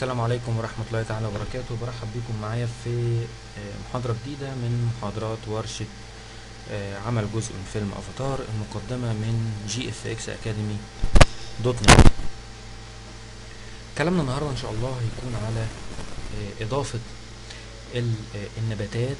السلام عليكم ورحمة الله تعالى وبركاته برحب بكم معايا في آه، محاضرة جديدة من محاضرات ورشة آه، عمل جزء من فيلم افاتار المقدمة من جي اف اكس اكاديمي دوت نت كلامنا النهاردة ان شاء الله هيكون على آه، اضافة ال- آه، النباتات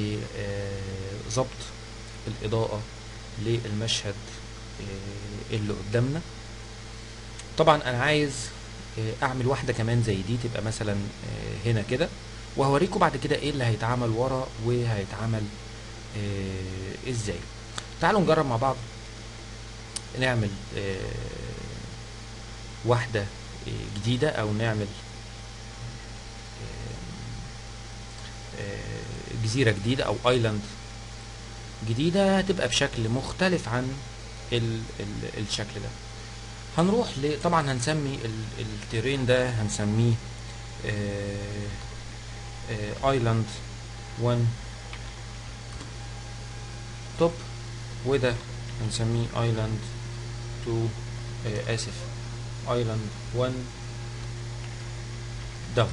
وظبط الاضاءة للمشهد آه، اللي قدامنا طبعا انا عايز آه، اعمل واحده كمان زي دي تبقى مثلا آه، هنا كده وهوريكم بعد كده ايه اللي هيتعمل ورا وهيتعمل آه، ازاي تعالوا نجرب مع بعض نعمل آه، واحده آه، جديده او نعمل آه، آه، جزيره جديده او ايلاند جديده هتبقى بشكل مختلف عن ال ال الشكل ده هنروح ل طبعا هنسمي ال- التيرين ده هنسميه ايلاند 1 توب وده هنسميه ايلاند 2 آه اسف ايلاند 1 داون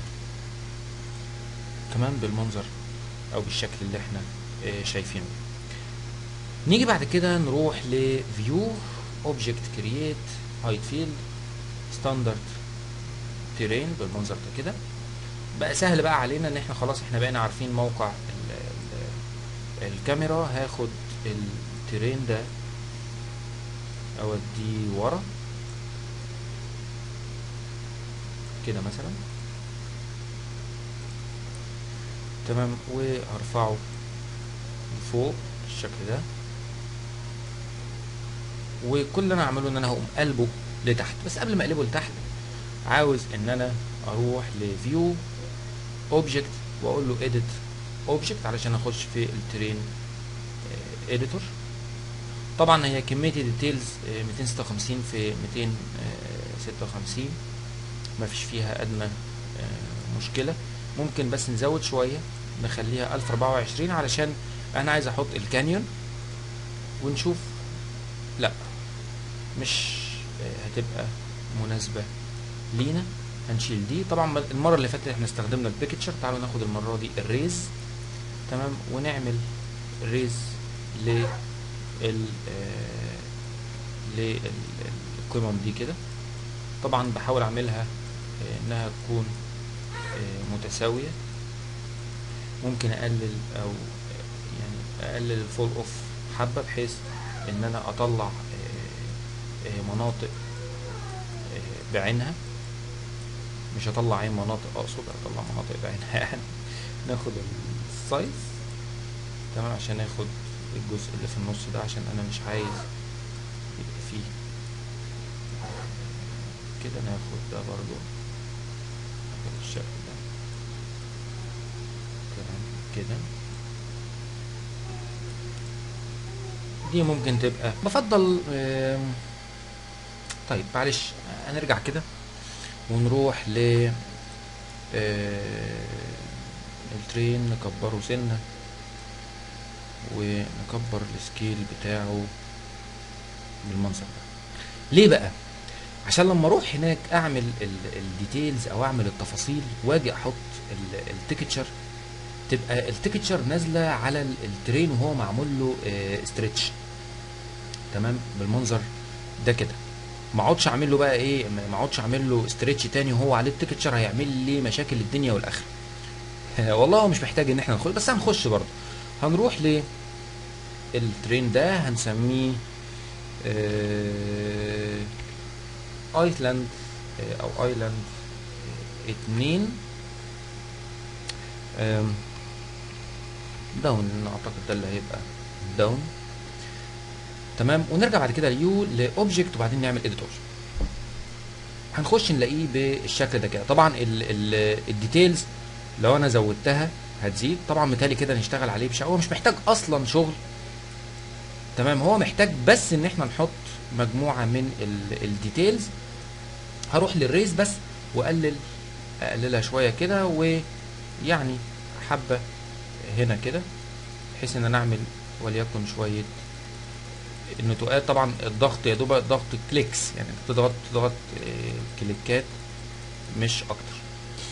تمام بالمنظر او بالشكل اللي احنا آه شايفينه نيجي بعد كده نروح لفيو اوبجكت كرييت هايت فيلد ستاندرد تيرين بالمنظر ده كده بقى سهل بقى علينا ان احنا خلاص احنا بقينا عارفين موقع ال ال الكاميرا هاخد التيرين ده اوديه ورا كده مثلا تمام وهرفعه لفوق بالشكل ده وكل اللي انا هعمله ان انا هقوم قلبه لتحت بس قبل ما اقلبه لتحت عاوز ان انا اروح لفيو اوبجكت واقول له اديت اوبجكت علشان اخش في الترين اديتور طبعا هي كميه الديتيلز 256 في 256 مفيش فيها ادنى آه، مشكله ممكن بس نزود شويه نخليها 1024 علشان انا عايز احط الكانيون ونشوف لا مش آه، هتبقى مناسبة لينا هنشيل دي طبعا المرة اللي فاتت احنا استخدمنا البيكتشر تعالوا ناخد المرة دي الريز تمام ونعمل ريز ل ال للقمم دي كده طبعا بحاول اعملها آه، انها تكون آه، متساوية ممكن اقلل او آه، يعني اقلل الفول اوف حبة بحيث ان انا اطلع آه، آه، مناطق آه، بعينها مش هطلع عين مناطق اقصد اطلع مناطق بعينها يعني ناخد السايز تمام عشان ناخد الجزء اللي في النص ده عشان انا مش عايز يبقى فيه كده ناخد ده برضو ناخد الشكل ده تمام كده دي ممكن تبقى بفضل آم، طيب معلش هنرجع كده ونروح ل آه، الترين نكبره سنة ونكبر السكيل بتاعه بالمنظر ده ليه بقى عشان لما اروح هناك اعمل ال- الديتيلز او اعمل التفاصيل واجي احط ال- التكتشر تبقى التكتشر نازله على ال- الترين وهو معمول له ستريتش تمام بالمنظر ده كده ما اقعدش اعمل له بقى ايه ما ما اقعدش اعمل له ستريتش تاني وهو عليه التكتشر هيعمل لي مشاكل الدنيا والاخره والله هو مش محتاج ان احنا نخش بس هنخش برضه هنروح ل الترين ده هنسميه آه ايلاند آه او ايلاند آه اتنين آم، داون اعتقد ده اللي هيبقى داون تمام ونرجع بعد كده ليو لاوبجكت وبعدين نعمل اديتور هنخش نلاقيه بالشكل ده كده طبعا ال ال الديتيلز لو انا زودتها هتزيد طبعا مثالي كده نشتغل عليه بشكل هو مش محتاج اصلا شغل تمام هو محتاج بس ان احنا نحط مجموعه من ال- الديتيلز هروح للريز بس واقلل اقللها شويه كده ويعني حبه هنا كده بحيث ان انا اعمل وليكن شويه النتوءات طبعا الضغط يا دوب ضغط كليكس يعني تضغط تضغط آه، كليكات مش اكتر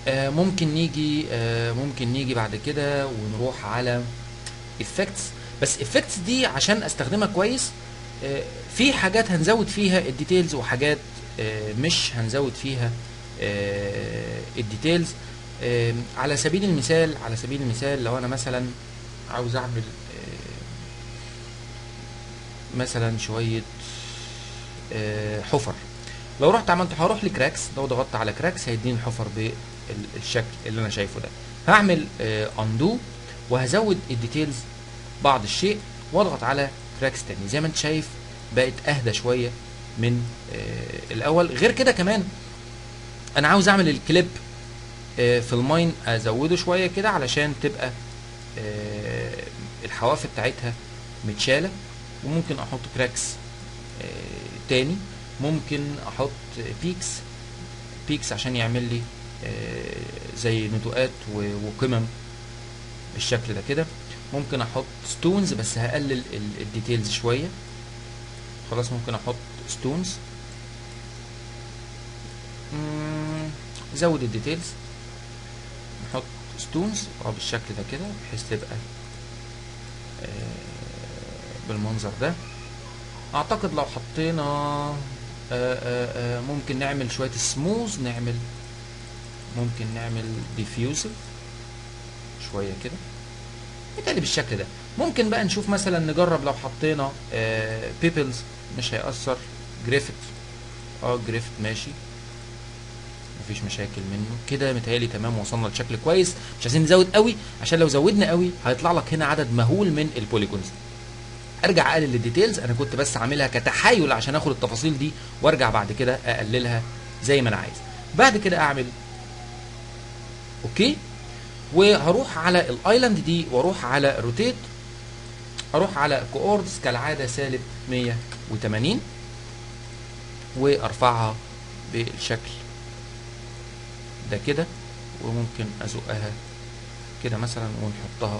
آه ممكن نيجي آه ممكن نيجي بعد كده ونروح على effects بس effects دي عشان استخدمها كويس آه في حاجات هنزود فيها الديتيلز وحاجات آه مش هنزود فيها آه الديتيلز آه على سبيل المثال على سبيل المثال لو انا مثلا عاوز اعمل آه مثلا شويه آه حفر لو رحت عملت هروح لكراكس لو ضغطت على كراكس هيديني الحفر بالشكل اللي انا شايفه ده هعمل اندو وهزود الديتيلز بعض الشيء واضغط على كراكس تاني زي ما انت شايف بقت اهدى شويه من آه الاول غير كده كمان انا عاوز اعمل الكليب آه في الماين ازوده شويه كده علشان تبقى آه الحواف بتاعتها متشاله وممكن احط كراكس تاني ممكن احط بيكس بيكس عشان يعمل لي زي نتوءات وقمم بالشكل ده كده ممكن احط ستونز بس هقلل الديتيلز شويه خلاص ممكن احط ستونز زود الديتيلز نحط ستونز اه بالشكل ده كده بحيث تبقى بالمنظر ده اعتقد لو حطينا آآ آآ ممكن نعمل شويه سموز نعمل ممكن نعمل ديفيوزل شويه كده بالتالي بالشكل ده ممكن بقى نشوف مثلا نجرب لو حطينا بيبلز مش هيأثر جريفت اه جريفت ماشي مفيش مشاكل منه كده متهيألي تمام وصلنا لشكل كويس مش عايزين نزود قوي عشان لو زودنا قوي هيطلع لك هنا عدد مهول من البوليجونز ارجع اقلل الديتيلز انا كنت بس عاملها كتحايل عشان اخد التفاصيل دي وارجع بعد كده اقللها زي ما انا عايز بعد كده اعمل اوكي وهروح على الايلاند دي واروح على روتيت اروح على كوردز كالعاده سالب 180 وارفعها بالشكل ده كده وممكن ازقها كده مثلا ونحطها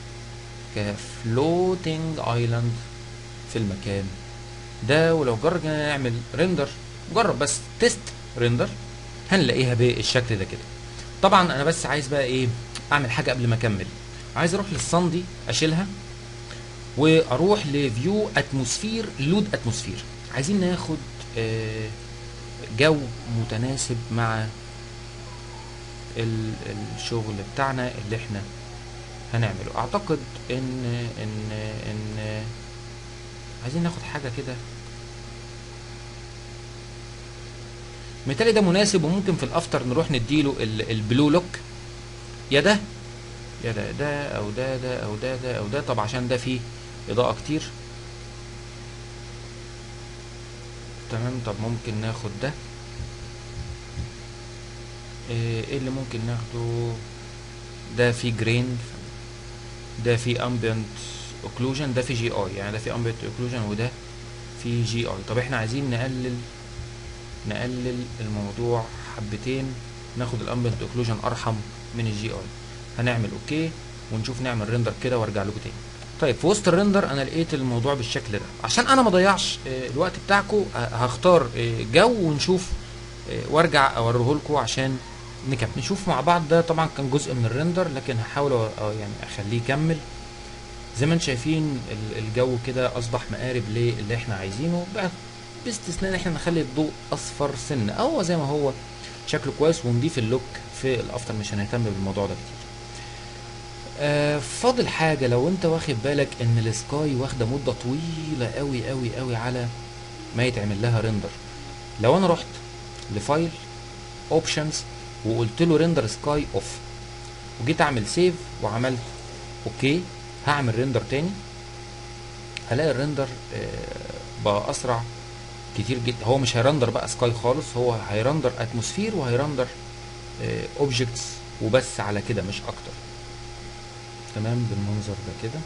كفلوتنج ايلاند في المكان ده ولو جربنا نعمل ريندر جرب بس تيست ريندر هنلاقيها بالشكل ده كده طبعا انا بس عايز بقى ايه اعمل حاجه قبل ما اكمل عايز اروح للصن دي اشيلها واروح لفيو اتموسفير لود اتموسفير عايزين ناخد آه جو متناسب مع الشغل بتاعنا اللي احنا هنعمله اعتقد ان ان ان عايزين ناخد حاجه كده مثالي ده مناسب وممكن في الافتر نروح نديله البلو لوك يا ده يا ده ده او ده ده او ده ده او ده طب عشان ده فيه اضاءه كتير تمام طب ممكن ناخد ده ايه اللي ممكن ناخده ده فيه جرين ده في امبيانت اوكلوجن ده في جي اي يعني ده في امبيانت اوكلوجن وده في جي اي طب احنا عايزين نقلل نقلل الموضوع حبتين ناخد الامبيانت اوكلوجن ارحم من الجي اي هنعمل اوكي ونشوف نعمل ريندر كده وارجع لكم تاني طيب في وسط الريندر انا لقيت الموضوع بالشكل ده عشان انا ما اضيعش الوقت بتاعكم هختار جو ونشوف وارجع اوريه لكم عشان نكمل نشوف مع بعض ده طبعا كان جزء من الريندر لكن هحاول يعني اخليه يكمل زي ما انتم شايفين الجو كده اصبح مقارب للي احنا عايزينه بقى باستثناء ان احنا نخلي الضوء اصفر سن او زي ما هو شكله كويس ونضيف اللوك في الافتر مش هنهتم بالموضوع ده كتير آه فاضل حاجه لو انت واخد بالك ان السكاي واخده مده طويله قوي قوي قوي على ما يتعمل لها ريندر لو انا رحت لفايل اوبشنز وقلت له ريندر سكاي اوف وجيت اعمل سيف وعملت اوكي هعمل ريندر تاني هلاقي الريندر آه بقى اسرع كتير جدا هو مش هيرندر بقى سكاي خالص هو هيرندر اتموسفير وهيرندر اوبجكتس آه وبس على كده مش اكتر تمام بالمنظر ده كده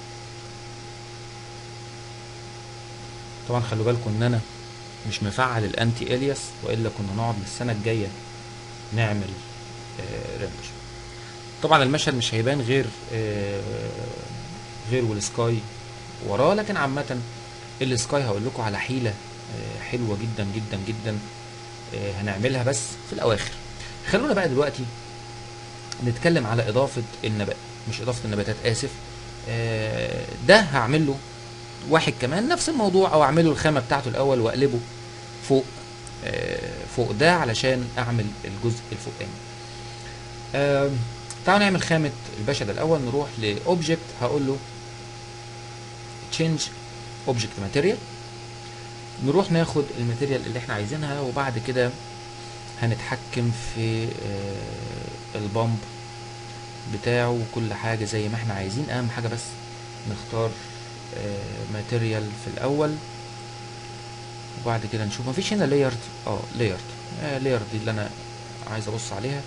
طبعا خلوا بالكم ان انا مش مفعل الانتي الياس والا كنا نقعد للسنه الجايه نعمل آه ريندر طبعا المشهد مش هيبان غير آه غير والسكاي وراه لكن عامه السكاي هقول لكم على حيله آه حلوه جدا جدا جدا هنعملها بس في الاواخر خلونا بقى دلوقتي نتكلم على اضافه النبات مش اضافه النباتات اسف آه، ده هعمل له واحد كمان نفس الموضوع او اعمله الخامه بتاعته الاول واقلبه فوق آه، فوق ده علشان اعمل الجزء الفوقاني آم، تعالوا نعمل خامه الباشا ده الاول نروح لاوبجكت هقول له change object material نروح ناخد الماتيريال اللي احنا عايزينها وبعد كده هنتحكم في آه، البامب بتاعه وكل حاجة زي ما احنا عايزين اهم حاجة بس نختار ماتيريال في الاول وبعد كده نشوف مفيش هنا لايرد اه لايرد لايرد دي اللي انا عايز ابص عليها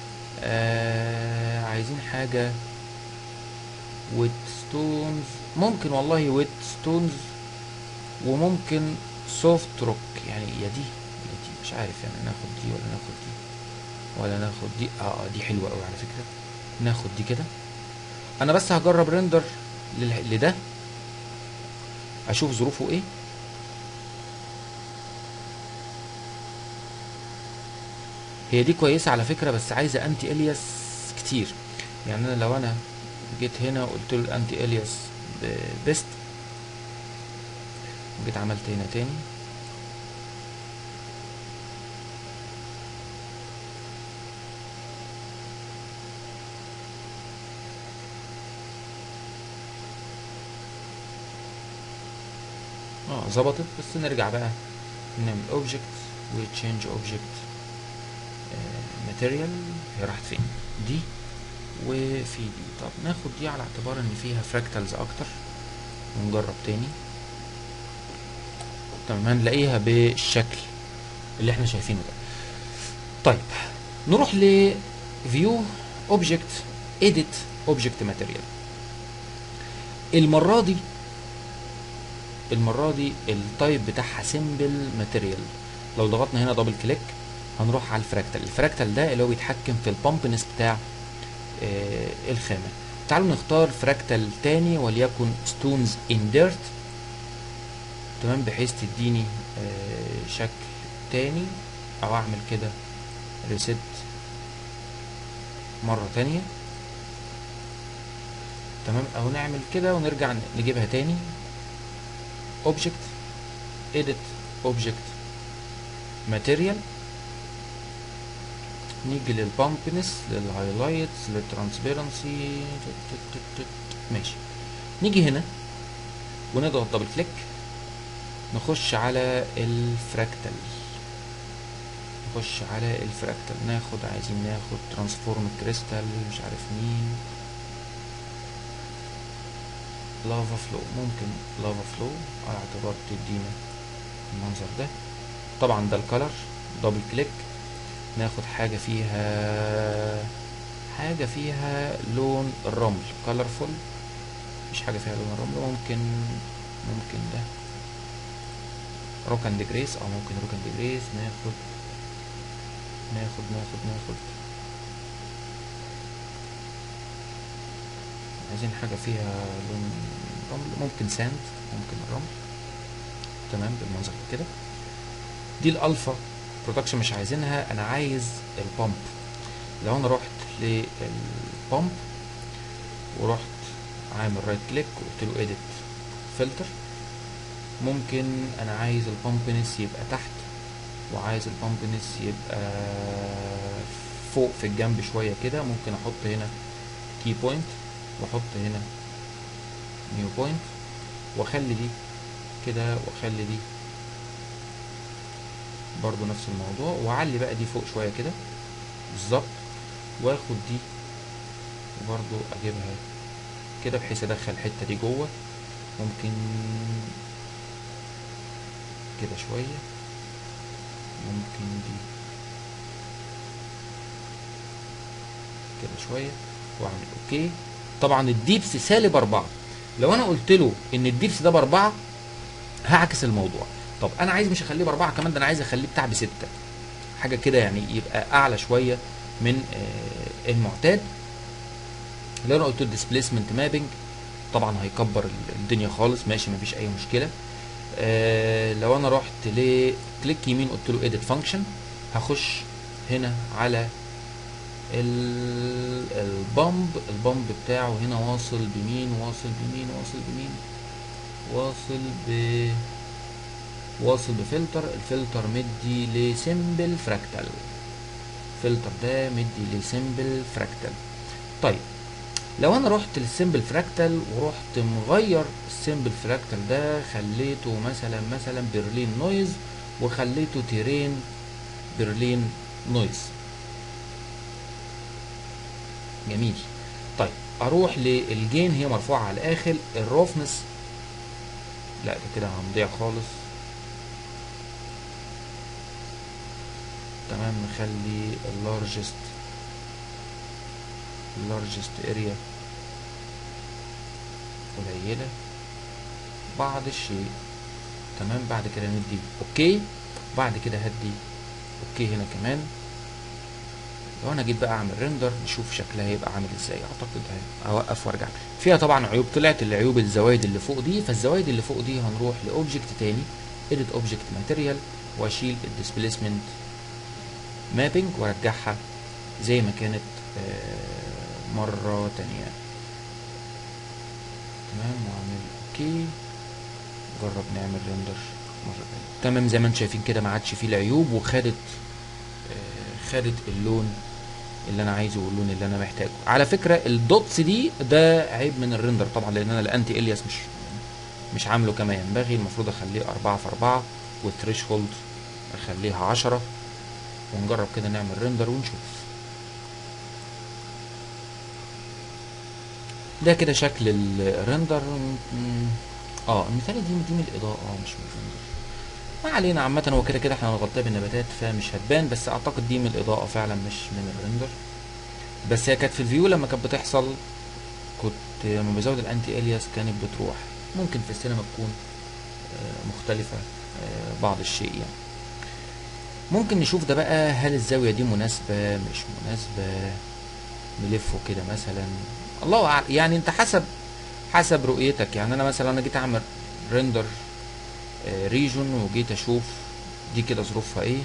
آه عايزين حاجة ويت ستونز ممكن والله ويت ستونز وممكن سوفت روك يعني يا دي يا دي مش عارف يعني ناخد دي ولا ناخد دي ولا ناخد دي اه آه، دي حلوه قوي على فكره ناخد دي كده انا بس هجرب ريندر لل- لده اشوف ظروفه ايه هي دي كويسه على فكره بس عايزه انتي الياس كتير يعني انا لو انا جيت هنا وقلت له الانتي الياس بيست وجيت عملت هنا تاني اه ظبطت بس نرجع بقى نعمل اوبجكت وتشينج اوبجكت ماتيريال هي راحت فين دي وفي دي طب ناخد دي على اعتبار ان فيها فراكتالز اكتر ونجرب تاني تمام هنلاقيها بالشكل اللي احنا شايفينه ده طيب نروح ل view object edit object material المرة دي المرة دي التايب بتاعها سيمبل ماتيريال لو ضغطنا هنا دبل كليك هنروح على الفراكتال الفراكتال ده اللي هو بيتحكم في البامبنس بتاع آه الخامة تعالوا نختار فراكتال تاني وليكن ستونز ان ديرت تمام بحيث تديني آه شكل تاني او اعمل كده ريست مرة تانية تمام او نعمل كده ونرجع نجيبها تاني object edit object material نيجي للبامبنس للهايلايتس للترانسبيرنسي ماشي نيجي هنا ونضغط دبل كليك نخش على الفراكتال نخش على الفراكتال ناخد عايزين ناخد ترانسفورم كريستال مش عارف مين لافا فلو ممكن لافا فلو على اعتبار تدينا المنظر ده طبعا ده الكلر دبل كليك ناخد حاجة فيها حاجة فيها لون الرمل colorful مش حاجة فيها لون الرمل ممكن ممكن ده روك اند جريس او ممكن روك اند جريس ناخد ناخد ناخد ناخد عايزين حاجة فيها لون رمل ممكن ساند ممكن الرمل تمام بالمنظر ده كده دي الالفا برودكشن مش عايزينها انا عايز البامب لو انا رحت للبامب ورحت عامل رايت كليك وقلت له اديت فلتر ممكن انا عايز البامبنس يبقى تحت وعايز البامبنس يبقى فوق في الجنب شويه كده ممكن احط هنا كي بوينت واحط هنا نيو بوينت واخلي دي كده واخلي دي برضو نفس الموضوع واعلي بقى دي فوق شويه كده بالظبط واخد دي وبرضو اجيبها كده بحيث ادخل الحته دي جوه ممكن كده شويه ممكن دي كده شويه واعمل اوكي طبعا الديبس سالب أربعة لو انا قلت له ان الديبس ده باربعة هعكس الموضوع طب انا عايز مش اخليه باربعة كمان ده انا عايز اخليه بتاع بستة حاجة كده يعني يبقى اعلى شوية من آه المعتاد لو انا قلت له ديسبيسمنت مابنج طبعا هيكبر الدنيا خالص ماشي مفيش اي مشكلة آه لو انا رحت لكليك يمين قلت له edit function هخش هنا على ال- البامب البامب بتاعه هنا واصل بمين واصل بمين واصل بمين واصل ب واصل بفلتر الفلتر مدي لسيمبل فراكتال فلتر ده مدي لسيمبل فراكتال طيب لو انا رحت للسيمبل فراكتال ورحت مغير السيمبل فراكتال ده خليته مثلا مثلا برلين نويز وخليته تيرين برلين نويز جميل طيب اروح للجين هي مرفوعه على الاخر الروفنس لا ده كده هنضيع خالص تمام نخلي اللارجست اللارجست اريا قليلة بعض الشيء تمام بعد كده ندي اوكي بعد كده هدي اوكي هنا كمان لو انا جيت بقى اعمل ريندر نشوف شكلها هيبقى عامل ازاي اعتقد ه- اوقف وارجع فيها طبعا عيوب طلعت العيوب الزوايد اللي فوق دي فالزوايد اللي فوق دي هنروح لاوبجكت تاني edit object material واشيل الديسبيسمنت مابينج وارجعها زي ما كانت آه، مرة تانية تمام واعمل اوكي جرب نعمل ريندر مرة تانية تمام زي ما انتم شايفين كده ما عادش فيه العيوب وخدت آه، خدت اللون اللي انا عايزه واللون اللي انا محتاجه على فكرة الدوتس دي ده عيب من الريندر طبعا لان انا الانتي الياس مش مش عامله كما ينبغي المفروض اخليه أربعة في أربعة والثريش هولد اخليها عشرة ونجرب كده نعمل ريندر ونشوف ده كده شكل الريندر م- اه المثال دي دي من الاضاءه اه مش من الريندر ما علينا عامة هو كده كده احنا هنغطيها بالنباتات فمش هتبان بس اعتقد دي من الاضاءة فعلا مش من الريندر بس هي كانت في الفيو لما كانت بتحصل كنت لما بزود الانتي الياس كانت بتروح ممكن في السينما تكون آه، مختلفة آه، بعض الشيء يعني ممكن نشوف ده بقى هل الزاوية دي مناسبة مش مناسبة نلفه كده مثلا الله أعلم يعني انت حسب حسب رؤيتك يعني انا مثلا انا جيت اعمل ريندر ريجون وجيت اشوف دي كده ظروفها ايه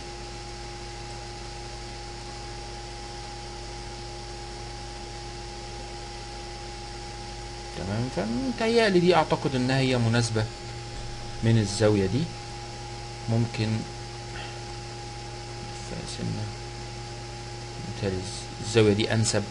تمام فمتهيألي دي اعتقد انها هي مناسبة من الزاوية دي ممكن فسنة بالتالي الزاوية دي انسب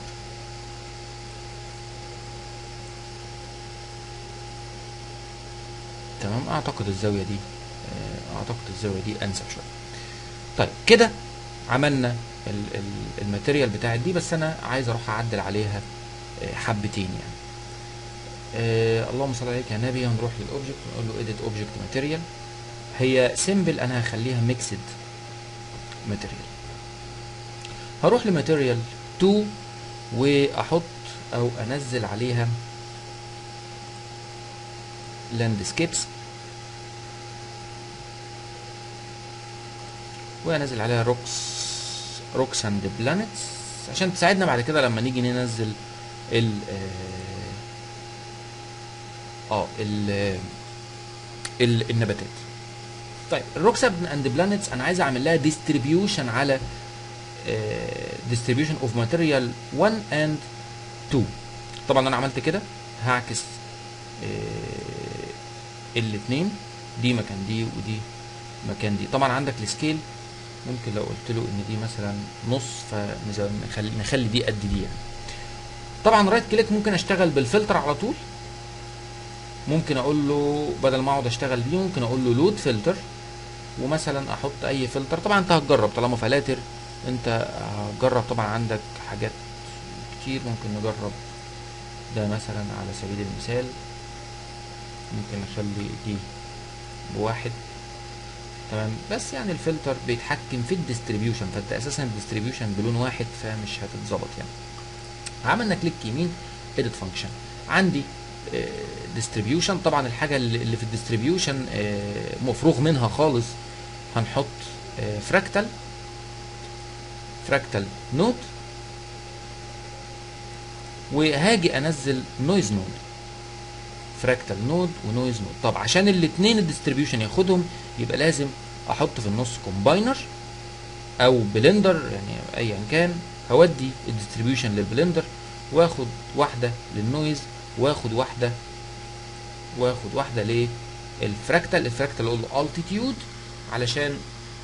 تمام اعتقد الزاوية دي آه، اعتقد الزاوية دي انسب شوية طيب كده عملنا ال- ال- الماتيريال بتاعت دي بس انا عايز اروح اعدل عليها آه، حبتين يعني آه اللهم صل عليك يا نبي هنروح للاوبجكت ونقول له edit object material هي سيمبل انا هخليها ميكسد ماتيريال هروح لماتيريال 2 واحط او انزل عليها لاندسكيبس وانزل عليها روكس روكس اند بلانتس عشان تساعدنا بعد كده لما نيجي ننزل ال اه ال ال النباتات طيب الروكس اند بلانتس انا عايز اعمل لها ديستريبيوشن على ديستريبيوشن اوف ماتيريال 1 اند 2 طبعا انا عملت كده هعكس الاثنين دي مكان دي ودي مكان دي طبعا عندك السكيل ممكن لو قلت له ان دي مثلا نص فنخلي نخلي دي قد دي يعني طبعا رايت كليك ممكن اشتغل بالفلتر على طول ممكن اقول له بدل ما اقعد اشتغل بيه ممكن اقول له لود فلتر ومثلا احط اي فلتر طبعا انت هتجرب طالما فلاتر انت هتجرب طبعا عندك حاجات كتير ممكن نجرب ده مثلا على سبيل المثال ممكن نخلي دي بواحد تمام بس يعني الفلتر بيتحكم في الديستريبيوشن فانت اساسا الديستريبيوشن بلون واحد فمش هتتظبط يعني عملنا كليك يمين edit فانكشن عندي ديستريبيوشن طبعا الحاجه اللي في الديستريبيوشن مفروغ منها خالص هنحط فراكتال فراكتال نود وهاجي انزل نويز نود فراكتال نود ونويز نود طب عشان الاثنين الديستريبيوشن ياخدهم يبقى لازم احط في النص كومباينر او بلندر يعني ايا كان هودي الديستريبيوشن للبلندر واخد واحده للنويز واخد واحده واخد واحده للفراكتال الفراكتال اقول له التيتيود علشان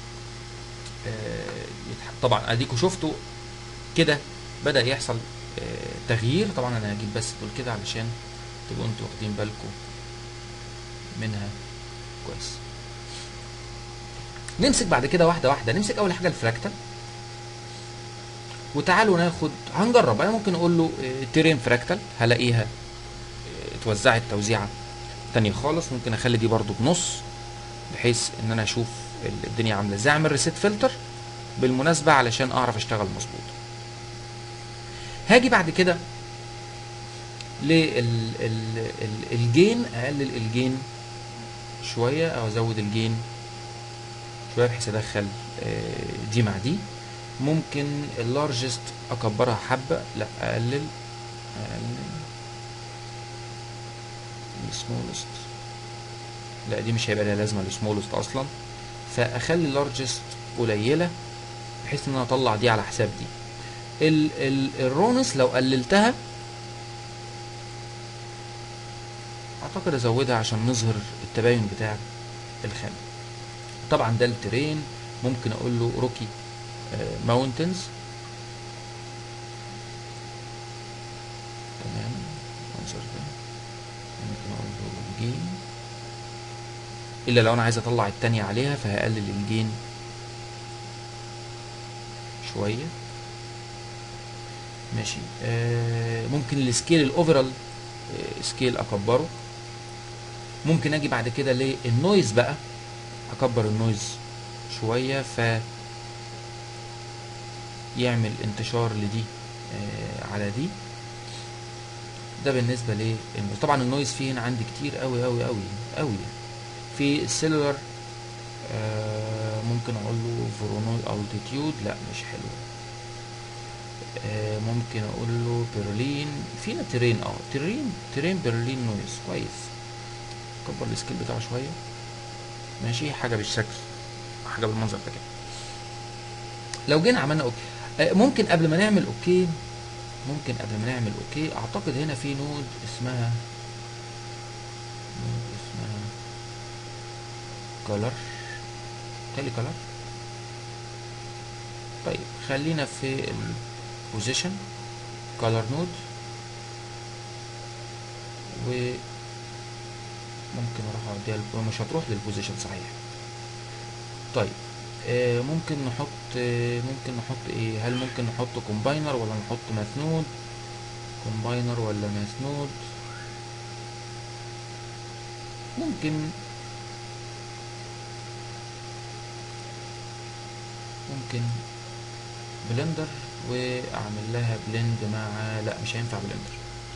آه، يتح- طبعا اديكوا شفتوا كده بدا يحصل آه، تغيير طبعا انا هجيب بس دول كده علشان تبقوا انتوا واخدين بالكم منها كويس نمسك بعد كده واحده واحده نمسك اول حاجه الفراكتال وتعالوا ناخد هنجرب انا ممكن اقول له آه، تيرين فراكتال هلاقيها آه، اتوزعت توزيعه تانية خالص ممكن اخلي دي برضو بنص بحيث ان انا اشوف ال- الدنيا عامله ازاي اعمل ريسيت فلتر بالمناسبه علشان اعرف اشتغل مظبوط هاجي بعد كده للجين اقلل الجين شويه او ازود الجين شويه بحيث ادخل آه، دي مع دي ممكن اللارجست اكبرها حبه لا اقلل اقلل السمولست لا دي مش هيبقى لها لازمه السمولست اصلا فاخلي اللارجست قليله بحيث ان انا اطلع دي على حساب دي ال ال الرونس لو قللتها اعتقد ازودها عشان نظهر التباين بتاع الخامة طبعا ده الترين ممكن اقول له روكي ماونتنز تمام المنظر ده ممكن اقول له جين الا لو انا عايز اطلع التانية عليها فهقلل الجين شوية ماشي آه ممكن السكيل الاوفرال آه سكيل اكبره ممكن اجي بعد كده للنويز بقى اكبر النويز شوية ف يعمل انتشار لدي آه على دي ده بالنسبة للنويز طبعا النويز فيه هنا عندي كتير قوي قوي قوي قوي في السيلولر آه ممكن اقول له فورونوي التيتيود لا مش حلو آه ممكن اقول له برلين فينا ترين اه ترين ترين برلين نويز كويس كبر السكيل بتاعه شويه ماشي حاجه بالشكل حاجه بالمنظر ده كده لو جينا عملنا اوكي آه ممكن قبل ما نعمل اوكي ممكن قبل ما نعمل اوكي اعتقد هنا في نود اسمها نود اسمها كولر تالي كولر طيب خلينا في البوزيشن كولر نود و ممكن اروح اوديها الب- مش هتروح للبوزيشن صحيح طيب آه ممكن نحط آه ممكن نحط ايه هل ممكن نحط كومباينر ولا نحط ماث نود كومباينر ولا ماث نود ممكن ممكن بلندر واعمل لها بلند مع لا مش هينفع بلندر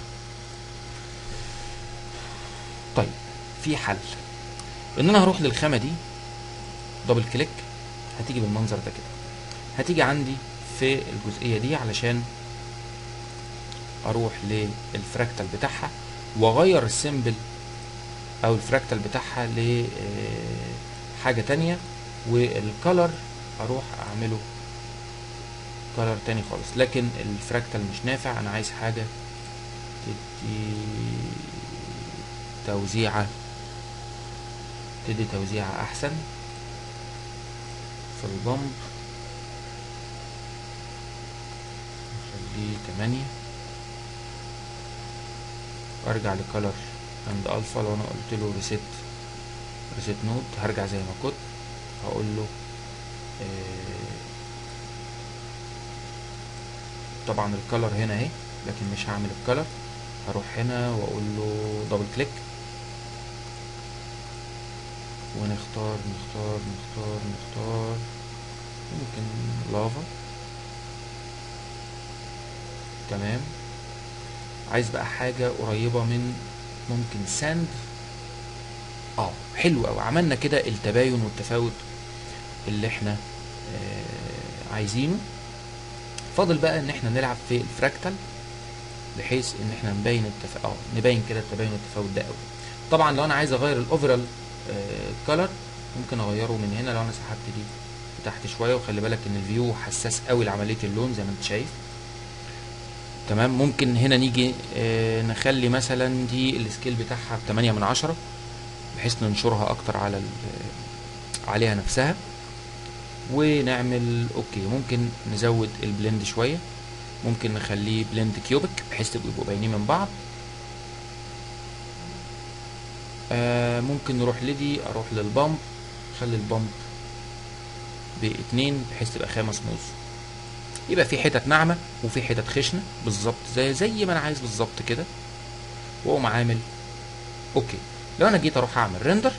طيب في حل ان انا هروح للخامه دي دبل كليك هتيجي بالمنظر ده كده هتيجي عندي في الجزئيه دي علشان اروح للفراكتال بتاعها واغير السيمبل او الفراكتال بتاعها لحاجه تانية والكالر اروح اعمله كالر تاني خالص لكن الفراكتال مش نافع انا عايز حاجه تدي توزيعه تدي توزيعه احسن في البامب نخليه تمانية وارجع لكالر عند الفا لو انا قلت له ريسيت ريسيت نود هرجع زي ما كنت هقول له آه طبعا الكالر هنا اهي لكن مش هعمل الكالر هروح هنا واقول له دبل كليك ونختار نختار نختار نختار ممكن لافا تمام عايز بقى حاجة قريبة من ممكن ساند اه حلو قوي عملنا كده التباين والتفاوت اللي احنا آه عايزينه فاضل بقى ان احنا نلعب في الفراكتال بحيث ان احنا نبين التف... اه نبين كده التباين والتفاوت ده قوي طبعا لو انا عايز اغير الاوفرال كلر ممكن اغيره من هنا لو انا سحبت دي تحت شويه وخلي بالك ان الفيو حساس قوي لعمليه اللون زي ما انت شايف تمام ممكن هنا نيجي آه نخلي مثلا دي السكيل بتاعها ب 8 من عشرة بحيث ننشرها اكتر على ال- عليها نفسها ونعمل اوكي ممكن نزود البلند شويه ممكن نخليه بلند كيوبك بحيث تبقوا يبقوا باينين من بعض آه ممكن نروح لدي اروح للبامب خلي البامب باتنين بحيث تبقى خامة سموث يبقى في حتت ناعمة وفي حتت خشنة بالظبط زي زي ما انا عايز بالظبط كده واقوم عامل اوكي لو انا جيت اروح اعمل ريندر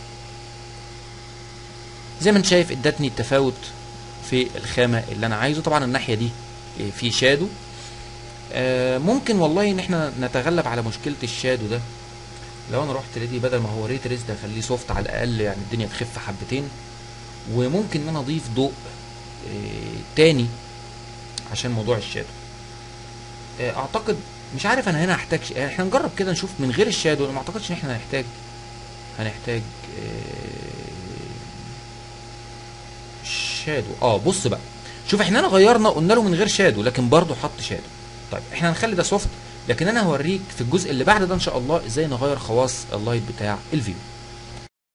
زي ما انت شايف ادتني التفاوت في الخامة اللي انا عايزه طبعا الناحية دي إيه، في شادو آه ممكن والله ان احنا نتغلب على مشكلة الشادو ده لو انا رحت لدي بدل ما هو ريت ريس ده اخليه سوفت على الاقل يعني الدنيا تخف حبتين وممكن ان انا اضيف ضوء آه تاني عشان موضوع الشادو آه اعتقد مش عارف انا هنا هحتاج ش- يعني احنا نجرب كده نشوف من غير الشادو أنا ما اعتقدش ان احنا هنحتاج هنحتاج آه شادو اه بص بقى شوف احنا هنا غيرنا قلنا له من غير شادو لكن برضه حط شادو طيب احنا هنخلي ده سوفت لكن انا هوريك في الجزء اللي بعد ده ان شاء الله ازاي نغير خواص اللايت بتاع الفيو